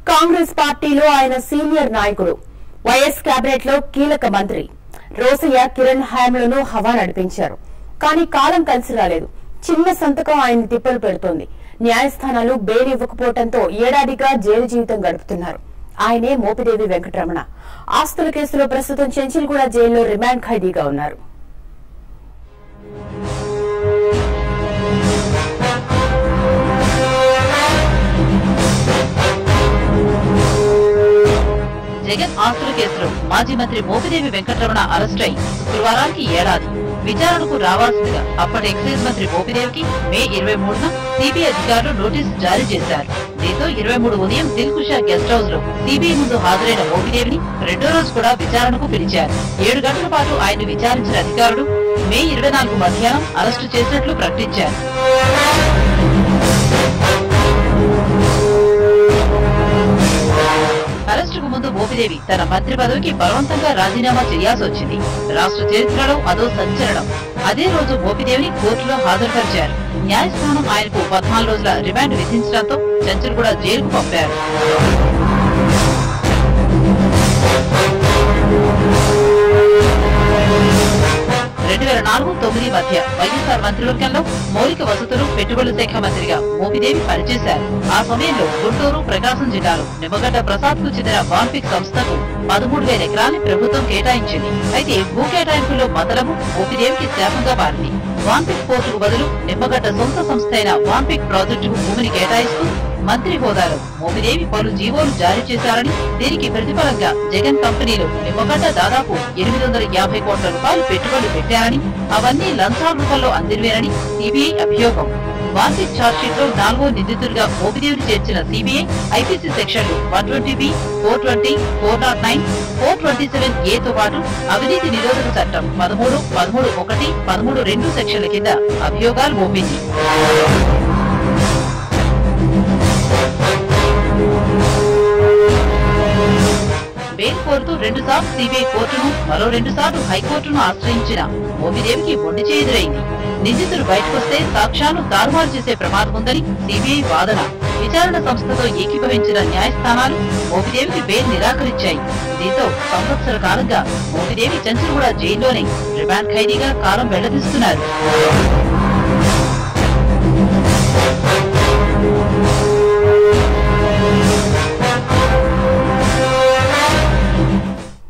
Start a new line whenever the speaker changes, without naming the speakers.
కాంగ్రెస్ పార్టీలో ఆయన సీనియర్ నాయకుడు వైఎస్ కేబినెట్ లో కీలక మంత్రి రోసయ్య కిరణ్ హయాంలను హవా నడిపించారు కానీ కాలం కలిసి రాలేదు చిన్న సంతకం ఆయన తిప్పలు పెడుతోంది న్యాయస్థానాలు బెయిల్ ఇవ్వకపోవడంతో ఏడాదిగా జైలు జీవితం గడుపుతున్నారు ఆయనే మోపిదేవి వెంకటరమణ ఆస్తుల కేసులో ప్రస్తుతం చెంచిల్గూడ జైల్లో రిమాండ్ ఖైదీగా ఉన్నారు
జగన్ ఆస్తుల కేసులో మాజీ మంత్రి మోపిదేవి వెంకటరమణ అరెస్ట్ అయి శుక్రవారానికి ఏడాది విచారణకు రావాల్సిందిగా అప్పటి ఎక్సైజ్ మంత్రి మోపిదేవికి మే ఇరవై మూడున సిబిఐ అధికారులు నోటీసు జారీ చేశారు దీంతో ఇరవై మూడు ఉదయం దిల్కుషా గెస్ట్ హౌస్ లో సిబిఐ ముందు హాజరైన మోపిదేవిని రెండో రోజు కూడా విచారణకు పిలిచారు ఏడు గంటల పాటు ఆయన విచారించిన అధికారులు మే ఇరవై నాలుగు మధ్యాహ్నం అరెస్టు చేసినట్లు ప్రకటించారు అరెస్టుకు ముందు మోపిదేవి తన మంత్రి పదవికి బలవంతంగా రాజీనామా చేయాల్సి వచ్చింది రాష్ట్ర చరిత్రలో అదో సంచలనం అదే రోజు మోపిదేవిని కోర్టులో హాజరుపరిచారు న్యాయస్థానం ఆయనకు పద్నాలుగు రోజుల రిమాండ్ విధించడంతో చంచల్ కూడా జైలుకు పంపారు రెండు వేల నాలుగు తొమ్మిది మధ్య వైఎస్ఆర్ మంత్రివర్గంలో మౌలిక వసతులు పెట్టుబడుల శాఖ మంత్రిగా మోపిదేవి పనిచేశారు ఆ సమయంలో గుంటూరు ప్రకాశం జిల్లాలో నిమ్మగడ్డ ప్రసాద్ కు చెందిన వాన్పిక్ సంస్థకు పదమూడు వేల ఎకరాన్ని ప్రభుత్వం కేటాయించింది అయితే భూ కేటాయింపులో మతలము మోపిదేవికి శాపంగా మారింది వాన్పిక్ పోర్టుకు బదులు నిమ్మగడ్డ సొంత సంస్థ అయిన వాన్పిక్ ప్రాజెక్టుకు భూమిని కేటాయిస్తూ మంత్రి హోదాలో మోపిదేవి పలు జీవోలు జారీ చేశారని దీనికి ప్రతిఫలంగా జగన్ కంపెనీలో నిమ్మగడ్డ దాదాపు ఎనిమిది వందల యాభై కోట్ల రూపాయలు పెట్టుబడులు పెట్టారని అవన్నీ లంచాల రూపంలో అందినవేనని సిబిఐ అభియోగం వార్షిక్ ఛార్జ్షీట్ లో నాలుగో నిందితుడిగా మోపిదేవిని చేర్చిన సిబిఐ ఐపీసీ సెక్షన్లు one twenty B four twenty four naught nine four twenty seven A తో పాటు అవినీతి నిరోధక చట్టం పదమూడు పదమూడు ఒకటి పదమూడు రెండు సెక్షన్ల కింద అభియోగాలు మోపింది బెయిల్ కోరుతూ రెండు సార్లు సిబిఐ కోర్టును మరో రెండు సార్లు హైకోర్టును ఆశ్రయించిన మోపిదేవికి మొండి ఎదురైంది నిందితులు బయటకొస్తే సాక్ష్యాలు తారుమారు చేసే ప్రమాదం ఉందని సిబిఐ వాదన విచారణ సంస్థతో ఏకీభవించిన న్యాయస్థానాలు మోపిదేవికి బెయిల్ నిరాకరించాయి దీంతో సంవత్సర కాలంగా మోపిదేవి చంచల్గూడ జైల్లోనే రిమాండ్ ఖైదీగా కాలం వెళ్లదీస్తున్నారు